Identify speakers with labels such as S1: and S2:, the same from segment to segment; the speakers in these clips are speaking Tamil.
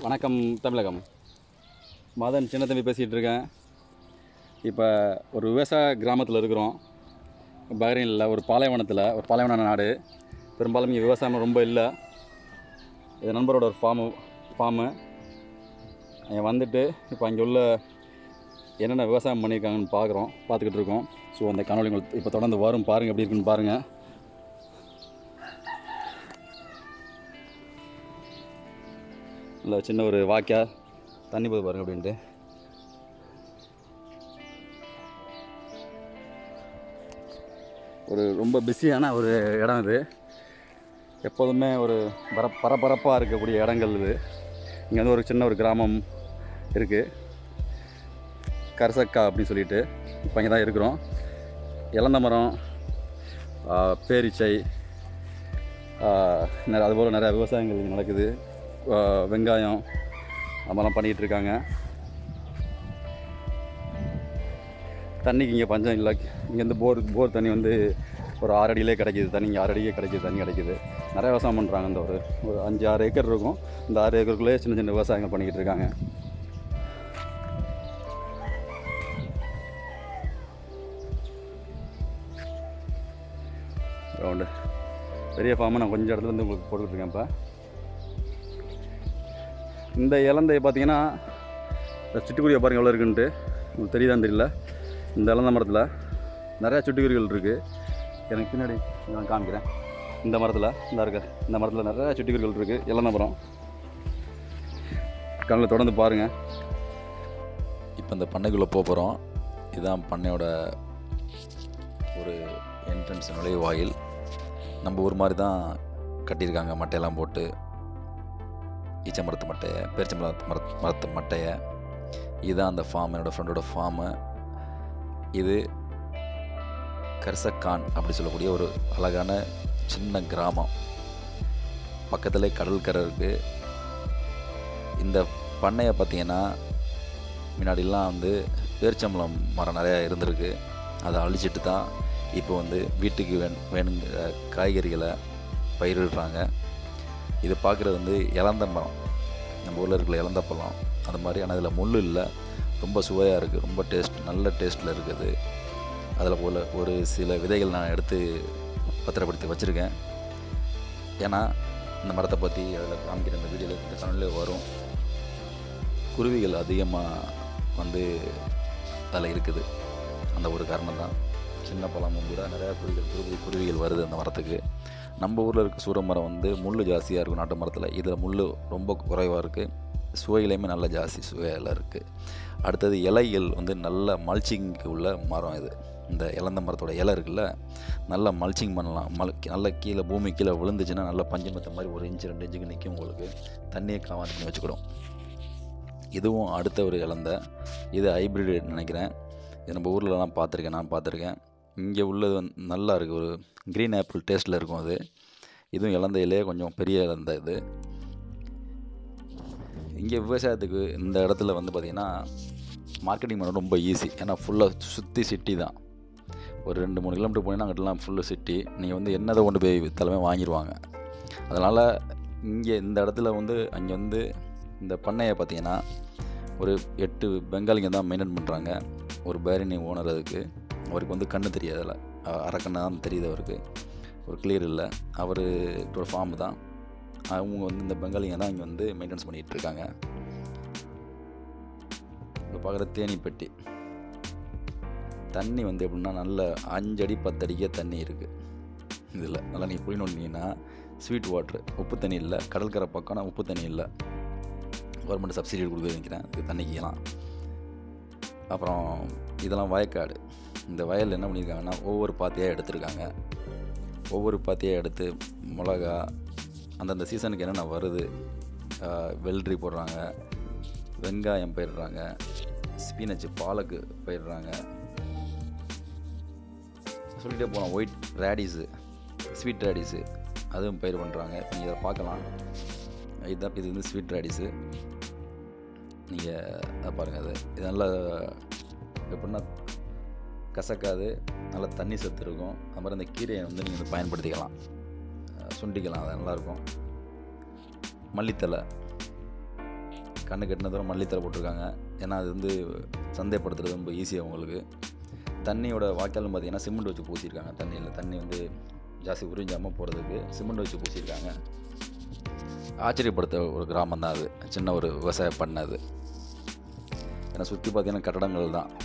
S1: வணக்கம் தமிழகம் மதன் சின்ன தம்பி பேசிகிட்டு இருக்கேன் இப்போ ஒரு விவசாய கிராமத்தில் இருக்கிறோம் பஹ்ரைனில் ஒரு பாலைவனத்தில் ஒரு பாலைவன நாடு பெரும்பாலும் இங்கே விவசாயம் ரொம்ப இல்லை இது நண்பரோட ஒரு ஃபார்மு ஃபார்மு அங்கே வந்துட்டு இப்போ அங்கே உள்ள என்னென்ன விவசாயம் பண்ணியிருக்காங்கன்னு பார்க்குறோம் பார்த்துக்கிட்டு இருக்கோம் ஸோ அந்த காணொலி உங்களுக்கு இப்போ தொடர்ந்து வரும் பாருங்கள் எப்படி இருக்குன்னு பாருங்கள் இல்லை சின்ன ஒரு வாக்கியா தண்ணி போது பாருங்க அப்படின்ட்டு ஒரு ரொம்ப பிஸியான ஒரு இடம் இது எப்போதுமே ஒரு பர பரபரப்பாக இருக்கக்கூடிய இடங்கள் இது இங்கே வந்து ஒரு சின்ன ஒரு கிராமம் இருக்குது கரசக்கா அப்படின்னு சொல்லிட்டு இப்போ இங்கே தான் இருக்கிறோம் இளந்த மரம் ஆ, பேரீச்சை ஆ, நிறைய அதுபோல் நிறையா விவசாயங்கள் இங்கே நடக்குது ஆ, வெங்காயம் அதெல்லாம் பண்ணிகிட்டு இருக்காங்க தண்ணிக்கு இங்கே பஞ்சம் இல்லை இங்கேருந்து போர் போர் தண்ணி வந்து ஒரு ஆறு அடியிலே கிடைக்கிது தண்ணி இங்கே ஆறு அடியே கிடைக்கிது தண்ணி கிடைக்கிது நிறைய விவசாயம் பண்ணுறாங்க இந்த ஒரு ஒரு அஞ்சு ஆறு ஏக்கர் இருக்கும் இந்த ஆறு ஏக்கருக்குள்ளே சின்ன சின்ன விவசாயங்கள் பண்ணிக்கிட்டு இருக்காங்க ரவுண்டு பெரிய ஃபார்மை நான் கொஞ்சம் இடத்துல இருந்து உங்களுக்கு போட்டுக்கிட்டு இருக்கேன் இப்போ இந்த இலந்தை பார்த்தீங்கன்னா இந்த சிட்டுக்குருவியை பாருங்க எவ்வளோ இருக்குன்ட்டு உங்களுக்கு தெரியுதான்னு தெரியல இந்த இலந்த மரத்தில் நிறையா சிட்டுக்குருவிகள் இருக்குது எனக்கு பின்னாடி நான் காமிக்கிறேன் இந்த மரத்தில் இந்த இருக்க இந்த மரத்தில் நிறையா சிட்டுக்குருவிகள் இருக்குது இலந்த மரம் கண்ணில் தொடர்ந்து பாருங்கள்
S2: இப்போ இந்த பண்ணைக்குள்ளே போக போகிறோம் இதுதான் பண்ணையோட ஒரு என்ட்ரன்ஸ் நுழைவாயில் நம்ம ஊர் மாதிரி தான் கட்டியிருக்காங்க மட்டையெல்லாம் போட்டு ஈச்ச மரத்து மட்டையை பேரிச்ச மரத்து மரத்து மரத்து மட்டையை இதுதான் அந்த ஃபார்ம் என்னோடய ஃப்ரெண்டோட ஃபார்மு இது கர்சக்கான் அப்படி சொல்லக்கூடிய ஒரு அழகான சின்ன கிராமம் பக்கத்துலேயே கடற்கரை இருக்குது இந்த பண்ணையை பார்த்தீங்கன்னா முன்னாடிலாம் வந்து பேரிச்சம்பழம் மரம் நிறையா இருந்திருக்கு அதை அழிச்சிட்டு தான் இப்போ வந்து வீட்டுக்கு வேண் வேணுங்கிற காய்கறிகளை பயிரிடுறாங்க இது பார்க்குறது வந்து இலந்த மரம் நம்ம ஊரில் இருக்கிற இலந்த பழம் அந்த மாதிரி ஆனால் இதில் முள் இல்லை ரொம்ப சுவையாக இருக்குது ரொம்ப டேஸ்ட் நல்ல டேஸ்ட்டில் இருக்குது அதில் போல் ஒரு சில விதைகள் நான் எடுத்து பத்திரப்படுத்தி வச்சுருக்கேன் ஏன்னா இந்த மரத்தை பற்றி அதில் காமிக்கிற இந்த வீடியோவில் இந்த சேனலில் வரும் குருவிகள் அதிகமாக வந்து அதில் இருக்குது அந்த ஒரு காரணம் தான் சின்ன பழமும் கூட நிறையா குருவிகள் குருவி குருவிகள் வருது அந்த மரத்துக்கு நம்ம ஊரில் இருக்க சூர மரம் வந்து முள் ஜாஸ்தியாக இருக்கும் நாட்டு மரத்தில் இதில் முள் ரொம்ப குறைவாக இருக்குது சுவையிலையுமே நல்ல ஜாஸ்தி சுவையில் இருக்குது அடுத்தது இலைகள் வந்து நல்ல மல்ச்சிங்க்கு உள்ள மரம் இது இந்த இலந்த மரத்தோட இலை இருக்குல்ல நல்லா மல்ச்சிங் பண்ணலாம் மல் நல்ல கீழே பூமி கீழே விழுந்துச்சுன்னா நல்லா பஞ்சு மத்த மாதிரி ஒரு இன்ச்சு ரெண்டு இன்ச்சுக்கு நிற்கும் உங்களுக்கு தண்ணியை காவாந்து பண்ணி வச்சுக்கிடும் இதுவும் அடுத்த ஒரு இலந்த இது ஹைப்ரிட் நினைக்கிறேன் இது நம்ம ஊர்லலாம் பார்த்துருக்கேன் நான் பார்த்துருக்கேன் இங்கே உள்ளது வந்து நல்லா இருக்குது ஒரு க்ரீன் ஆப்பிள் டேஸ்ட்டில் இருக்கும் அது இதுவும் இலந்த இலையே கொஞ்சம் பெரிய இலந்த இது இங்கே விவசாயத்துக்கு இந்த இடத்துல வந்து பார்த்திங்கன்னா மார்க்கெட்டிங் பண்ண ரொம்ப ஈஸி ஏன்னா ஃபுல்லாக சுற்றி சிட்டி தான் ஒரு ரெண்டு மூணு கிலோமீட்டர் போனீங்கன்னா அங்கிட்டலாம் ஃபுல்லு சிட்டி நீங்கள் வந்து என்னதை கொண்டு போய் வித்தாலுமே வாங்கிடுவாங்க அதனால் இங்கே இந்த இடத்துல வந்து அங்கே வந்து இந்த பண்ணையை பார்த்தீங்கன்னா ஒரு எட்டு பெங்காலிங்க தான் மெயின்டைன் பண்ணுறாங்க ஒரு பேரினி ஓனர் அதுக்கு அவருக்கு வந்து கண்ணு தெரியாது அதில் அரைக்கண்ணு தான் தெரியுது அவருக்கு ஒரு கிளியர் இல்லை அவரோட ஃபார்ம் தான் அவங்க வந்து இந்த பெங்காலிங்க தான் இங்கே வந்து மெயின்டெனன்ஸ் பண்ணிகிட்டு இருக்காங்க இப்போ பார்க்குற தேனி பெட்டி தண்ணி வந்து எப்படின்னா நல்ல அஞ்சடி பத்தடிக்கே தண்ணி இருக்குது இதில் நல்லா நீங்கள் புரிய நோண்டிங்கன்னா ஸ்வீட் வாட்ரு உப்பு தண்ணி இல்லை கடற்கரை பக்கம்னா உப்பு தண்ணி இல்லை கவர்மெண்ட் சப்சிடி கொடுக்குது நினைக்கிறேன் இது தண்ணிக்கெல்லாம் அப்புறம் இதெல்லாம் வயக்காடு இந்த வயலில் என்ன பண்ணியிருக்காங்கன்னா ஒவ்வொரு பாத்தியாக எடுத்திருக்காங்க ஒவ்வொரு பாத்தியாக எடுத்து மிளகா அந்தந்த சீசனுக்கு என்னென்ன வருது ஆஹ் வெள்ளரி போடுறாங்க வெங்காயம் பயிரிடுறாங்க ஸ்பீனச்சு பாலக்கு பயிரிடுறாங்க சொல்லிட்டே போகலாம் ஒயிட் ரேடிஸு ஸ்வீட் ரேடிஸு அதுவும் பயிர் பண்ணுறாங்க நீங்கள் இதை பார்க்கலாம் இதுதான் இது வந்து ஸ்வீட் ரேடிஸு நீங்கள் அதை பாருங்கள் அது இது நல்லா எப்படின்னா கசக்காது நல்லா தண்ணி சத்து இருக்கும் அது மாதிரி அந்த கீரையை வந்து நீங்கள் வந்து பயன்படுத்திக்கலாம் அஹ் சுண்டிக்கலாம் அது நல்லாயிருக்கும் மல்லித்தலை கண்ணு கட்டின தூரம் மல்லித்தலை போட்டிருக்காங்க ஏன்னா அது வந்து சந்தைப்படுத்துறது ரொம்ப ஈஸியாக உங்களுக்கு தண்ணியோட வாய்க்காலும் பார்த்தீங்கன்னா சிமெண்ட் வச்சு பூசியிருக்காங்க தண்ணியில் தண்ணி வந்து ஜாஸ்தி உறிஞ்சாமல் போகிறதுக்கு சிமெண்ட் வச்சு பூசியிருக்காங்க ஆச்சரியப்படுத்த ஒரு கிராமம் தான் அது சின்ன ஒரு விவசாயம் பண்ணது ஏன்னா சுற்றி பார்த்தீங்கன்னா கட்டடங்கள் தான்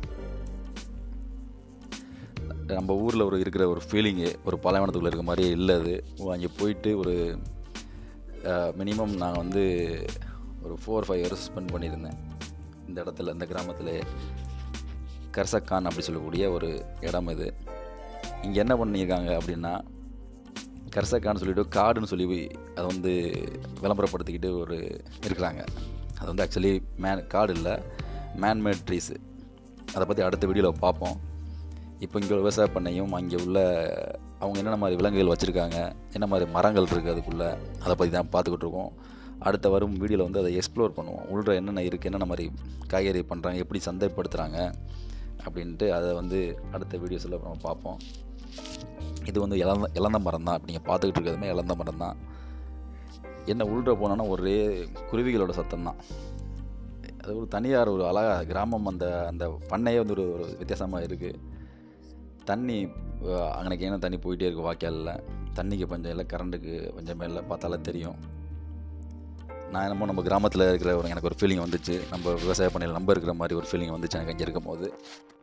S2: நம்ம ஊரில் ஒரு இருக்கிற ஒரு ஃபீலிங்கு ஒரு பாலைவனத்துக்குள்ள இருக்க மாதிரியே இல்லை அது அங்கே போயிட்டு ஒரு மினிமம் நான் வந்து ஒரு ஃபோர் ஃபைவ் இயர்ஸ் ஸ்பெண்ட் பண்ணியிருந்தேன் இந்த இடத்துல இந்த கிராமத்தில் கர்சக்கான் அப்படி சொல்லக்கூடிய ஒரு இடம் இது இங்கே என்ன பண்ணியிருக்காங்க அப்படின்னா கர்சக்கான்னு சொல்லிட்டு காடுன்னு சொல்லி அதை வந்து விளம்பரப்படுத்திக்கிட்டு ஒரு இருக்கிறாங்க அது வந்து ஆக்சுவலி மேன் காடு இல்லை மேன்மேட் ட்ரீஸு அதை பற்றி அடுத்த வீடியோவில் பார்ப்போம் இப்போ இங்கே விவசாய பண்ணையும் அங்கே உள்ள அவங்க என்னென்ன மாதிரி விலங்குகள் வச்சுருக்காங்க என்ன மாதிரி மரங்கள் இருக்குது அதுக்குள்ளே அதை பற்றி தான் பார்த்துக்கிட்டு இருக்கோம் அடுத்த வரும் வீடியோவில் வந்து அதை எக்ஸ்ப்ளோர் பண்ணுவோம் உள்ள என்னென்ன இருக்குது என்னென்ன மாதிரி காய்கறி பண்ணுறாங்க எப்படி சந்தைப்படுத்துகிறாங்க அப்படின்ட்டு அதை வந்து அடுத்த வீடியோஸில் நம்ம பார்ப்போம் இது வந்து இளந்த இளந்த மரம் தான் நீங்கள் பார்த்துக்கிட்டு இருக்கிறதுமே இளந்த மரம் தான் என்ன உள்ள போனோன்னா ஒரே குருவிகளோட சத்தம் தான் அது ஒரு தனியார் ஒரு அழகா கிராமம் அந்த அந்த பண்ணையே வந்து ஒரு ஒரு வித்தியாசமாக இருக்குது தண்ணி அங்கனைக்கு என்ன தண்ணி போயிட்டே இருக்குது வாய்க்காலில் தண்ணிக்கு பஞ்சம் இல்லை கரண்ட்டுக்கு பஞ்சமே இல்லை பார்த்தாலே தெரியும் நான் என்னமோ நம்ம கிராமத்தில் இருக்கிற ஒரு எனக்கு ஒரு ஃபீலிங் வந்துச்சு நம்ம விவசாய பண்ணையில் நம்ம இருக்கிற மாதிரி ஒரு ஃபீலிங் வந்துச்சு எனக்கு இங்கே இருக்கும் போது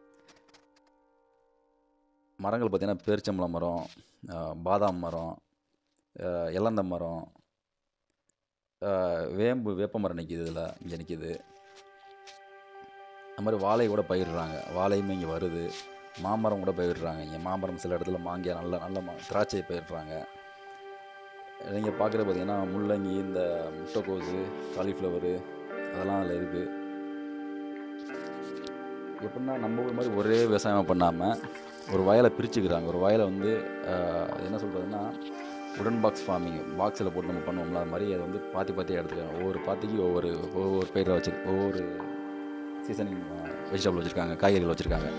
S2: மரங்கள் பார்த்திங்கன்னா பேரிச்சம்பழம் மரம் பாதாம் மரம் இலந்த மரம் வேம்பு வேப்ப மரம் நிற்கிது இதில் இங்கே நிற்கிது அது மாதிரி வாழை கூட பயிரிடுறாங்க வாழையுமே இங்கே வருது மாமரம் கூட பயிரிடுறாங்க இங்கே மாமரம் சில இடத்துல மாங்கியா நல்ல நல்ல மா திராட்சை பயிரிடுறாங்க நீங்கள் பார்க்குறது பார்த்தீங்கன்னா முள்ளங்கி இந்த முட்டைக்கோசு காலிஃப்ளவரு அதெல்லாம் அதில் இருக்குது எப்படின்னா நம்ம ஊர் மாதிரி ஒரே விவசாயம் பண்ணாமல் ஒரு வயலை பிரிச்சுக்கிறாங்க ஒரு வயலை வந்து என்ன சொல்கிறதுன்னா உடன் பாக்ஸ் ஃபார்மிங் பாக்ஸில் போட்டு நம்ம பண்ணுவோம்ல அது மாதிரி அதை வந்து பாத்தி பாத்தியாக எடுத்துக்கிறாங்க ஒவ்வொரு பாத்திக்கு ஒவ்வொரு ஒவ்வொரு பயிரை வச்சு ஒவ்வொரு சீசனிங் வெஜிடபிள் வச்சுருக்காங்க காய்கறிகள் வச்சுருக்காங்க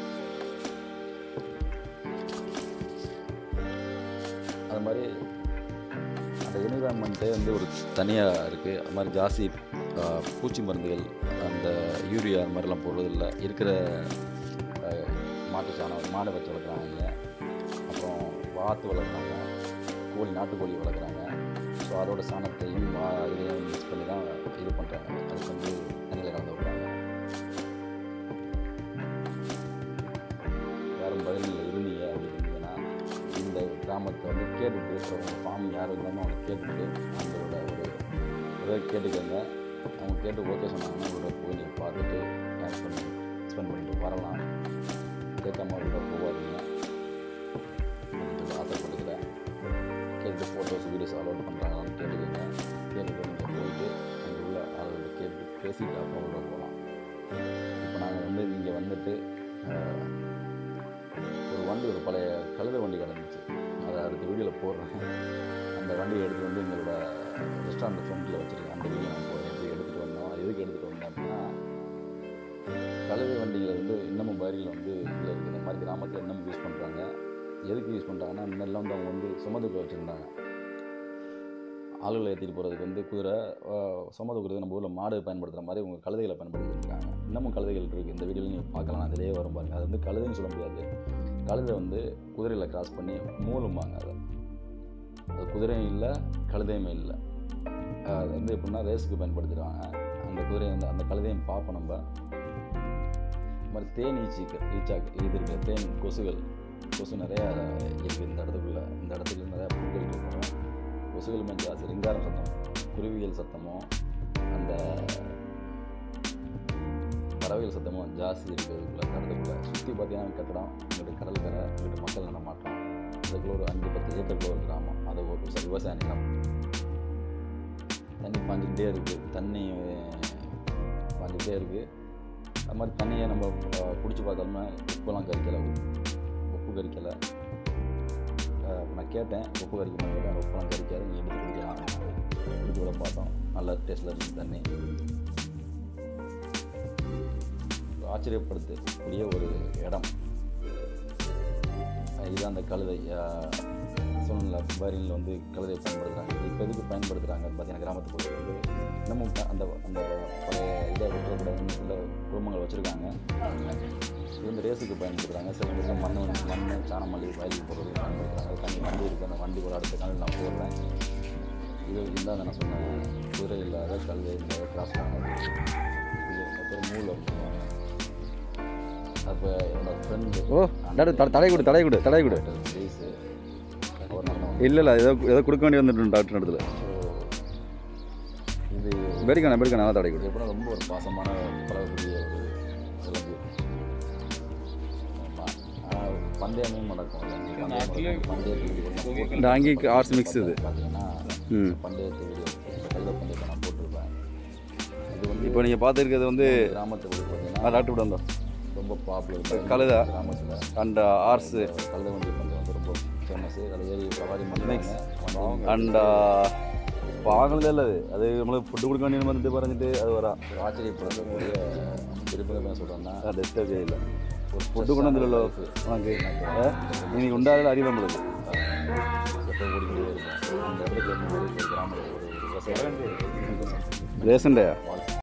S2: அது மாதிரி அந்த என்விரான்மெண்ட்டே வந்து ஒரு தனியாக இருக்குது அது மாதிரி ஜாஸ்தி பூச்சி மருந்துகள் அந்த யூரியா அது மாதிரிலாம் போடுறதில்ல இருக்கிற மாட்டு சாணம் மாடை வச்சு வளர்க்குறாங்க இங்கே அப்புறம் வாத்து வளர்க்குறாங்க கோழி நாட்டுக்கோழி வளர்க்குறாங்க ஸோ அதோட சாணத்தையும் இதையும் மிக்ஸ் பண்ணி தான் இது பண்ணுறாங்க அதுக்கு வந்து தண்ணியில் கலந்து விட்றாங்க யாரும் பதிலில் இருந்தீங்க அப்படின்னா இந்த கிராமத்தை வந்து கேட்டுட்டு அவங்க ஃபார்ம் யார் இருந்தாலும் அவங்க கேட்டுட்டு அவங்களோட ஒரு இதை கேட்டுக்கோங்க அவங்க கேட்டு ஓகே சொன்னாங்கன்னா உங்களோட போய் நீங்கள் பார்த்துட்டு டைம் பண்ணி ஸ்பெண்ட் பண்ணிட்டு வரலாம் கேட்காம உள்ள போகாதீங்க சொல்லி ஆசைப்படுகிறேன் கேட்டு ஃபோட்டோஸ் வீடியோஸ் அலோட் பண்ணுறாங்களான்னு கேட்டுக்கோங்க கேட்டுட்டு நீங்கள் போயிட்டு அங்கே உள்ள அதோட கேட்டு பேசிட்டு அப்புறம் உள்ள போகலாம் இப்போ நாங்கள் வந்து இங்கே வந்துட்டு ஒரு வண்டி ஒரு பழைய கழுத வண்டி கிடந்துச்சு அதை அடுத்த வீடியோவில் போடுறேன் அந்த வண்டியை எடுத்துகிட்டு வந்து எங்களோட ரெஸ்டாரண்ட் ஃப்ரண்ட்டில் வச்சுருக்கேன் அந்த வீடியோ நான் போடுறேன் எப்படி எடுத்துகிட்டு வந்தோம் அது எதுக்கு எடுத்துகிட்டு வந்தேன் அப்படின்னா கழுதை வண்டியில் வந்து இன்னமும் பயிரில் வந்து இதில் இருக்குது இந்த மாதிரி கிராமத்தில் இன்னமும் யூஸ் பண்ணுறாங்க எதுக்கு யூஸ் பண்ணுறாங்கன்னா முன்னெல்லாம் வந்து அவங்க வந்து சுமதுக்கு வச்சுருந்தாங்க ஆளுகளை ஏற்றிட்டு போகிறதுக்கு வந்து குதிரை சுமதுக்குறது நம்ம ஊரில் மாடு பயன்படுத்துகிற மாதிரி உங்கள் கழுதைகளை பயன்படுத்திட்டு இருக்காங்க இன்னமும் கழுதைகள் இருக்குது இந்த வீடியோவில் நீங்கள் பார்க்கலாம் அதிலேயே வரும் பாருங்க அது வந்து கழுதைன்னு சொல்ல முடியாது கழுதை வந்து குதிரையில் கிராஸ் பண்ணி மூலும்பாங்க அதை அது குதிரையும் இல்லை கழுதையுமே இல்லை அது வந்து எப்படின்னா ரேஸுக்கு பயன்படுத்திடுவாங்க அந்த குதிரையை வந்து அந்த கழுதையும் பார்ப்போம் நம்ம இது மாதிரி தேன் ஈச்சிக்கு ஈச்சாக்கு இது இருக்கு தேன் கொசுகள் கொசு நிறையா இருக்குது இந்த இடத்துக்குள்ள இந்த இடத்துல நிறையா புல்கள் இருக்கும் கொசுகள் மேல் ஜாஸ்தி ரிங்காரம் சத்தம் குருவிகள் சத்தமும் அந்த பறவைகள் சத்தமும் ஜாஸ்தி இருக்கிறதுக்குள்ள கடத்துக்குள்ள சுற்றி பார்த்தீங்கன்னா கட்டடம் இங்கிட்டு கடற்கரை இங்கிட்டு மக்கள் நடமாட்டம் அதுக்குள்ள ஒரு அஞ்சு பத்து ஏக்கருக்குள்ள ஒரு கிராமம் அது ஒரு சரி விவசாய நிலம் தண்ணி பாஞ்சிக்கிட்டே இருக்குது தண்ணி பாஞ்சிக்கிட்டே இருக்குது அது மாதிரி தண்ணியை நம்ம பிடிச்சி பார்த்தோம்னா உப்புலாம் கறிக்கலை உப்பு கறிக்கலை நான் கேட்டேன் உப்பு கறிக்க மாதிரி உப்புலாம் கறிக்காது நீ எடுத்து குடிக்கலாம் குடிச்சு கூட பார்த்தோம் நல்ல டேஸ்ட்டில் இருந்துச்சு தண்ணி ஆச்சரியப்படுத்தக்கூடிய ஒரு இடம் இது அந்த கழுதை சொன்னல பஹ்ரைனில் வந்து கழுதை பயன்படுத்துகிறாங்க இப்போ எதுக்கு பயன்படுத்துகிறாங்க பார்த்தீங்கன்னா கிராமத்து பகுதியில் வந்து இன்னமும் க- அந்த அந்த பழைய இதை விட்டுறக்கூடாதுன்னு சில குடும்பங்கள் வச்சுருக்காங்க இது வந்து ரேஸுக்கு பயன்படுத்துகிறாங்க சில பேர் மண் வந்து மண் சாணம் மல்லி வயலுக்கு போடுறதுக்கு பயன்படுத்துகிறாங்க அது தண்ணி வண்டி இருக்குது அந்த வண்டி ஒரு அடுத்த காலையில் நான் போடுறேன் இது இதுதான் நான் சொன்னேன் குதிரை இல்லாத கல்வி இல்லாத கிராஸ் இது அப்புறம் மூலம் சொல்லுவாங்க அப்போ என்னோட ஃப்ரெண்டு
S1: ஓ டாக்டர் த- தடை கொடு தடை கொடு தடை கொடு
S2: ரேஸு அவர் நடந்தவங்க
S1: இல்லை இல்லை ஏதோ ஏதோ கொடுக்க வேண்டி வந்துட்டு டாக்டர் இடத்துல
S2: ஸோ இது
S1: பெருக்கான பெருக்கான நல்லா தடை கொடு
S2: இது எப்படின்னா ரொம்ப ஒரு பாசமான பழகக்கூடிய ஒரு விலங்கு ஆமாம் ஆனால் பந்தயமும் நடக்கும் பந்தயத்துக்கு
S1: இந்த அங்கேக்கு ஆர்ட்ஸ் மிக்ஸ் இது
S2: பார்த்தீங்கன்னா
S1: ம்
S2: பந்தயத்து வீடியோ கழுத பந்தயத்தை நான் போட்டிருப்பேன் இது வந்து
S1: இப்போ நீங்கள் பார்த்துருக்கிறது வந்து
S2: கிராமத்துக்கு
S1: ஆ,
S2: பார்த்தீங்கன்னா
S1: டாக்டர் விட வந்தோம்
S2: ரொம்ப பாப்புலர்
S1: கழுதை.
S2: கிராமத்தில்
S1: அண்ட் ஆர்ட்ஸு
S2: கழுத வண்டி பந்தயம் வந்து ரொம்ப ஃபேமஸ் அதில் ஏறி சவாரி பண்ணுறாங்க
S1: அண்ட் பாகல இல்லை அது அது நம்மளுக்கு ஃபுட்டு கொடுக்க வேண்டிய வந்துட்டு പറഞ്ഞിട്ട് அது வரா
S2: ஒரு ஆச்சரியப்படக்கூடிய திருப்பதி என்ன சொல்கிறேன்னா
S1: ഡിസ്റ്റർബ് ചെയ്യില്ല ഫുഡ് കൊണ്ടൊന്നുമില്ലല്ലോ നമുക്ക് ഇനി ഉണ്ടാകുന്ന അറിയാം നമ്മൾ
S2: எப்போ ஓடிக்கிட்டே இருக்கும் அந்த இடத்துக்கு வந்து ஒரு கிராமத்தில் ஒரு விவசாயம்
S1: ரேசன்டையா
S2: வாழ்க்கை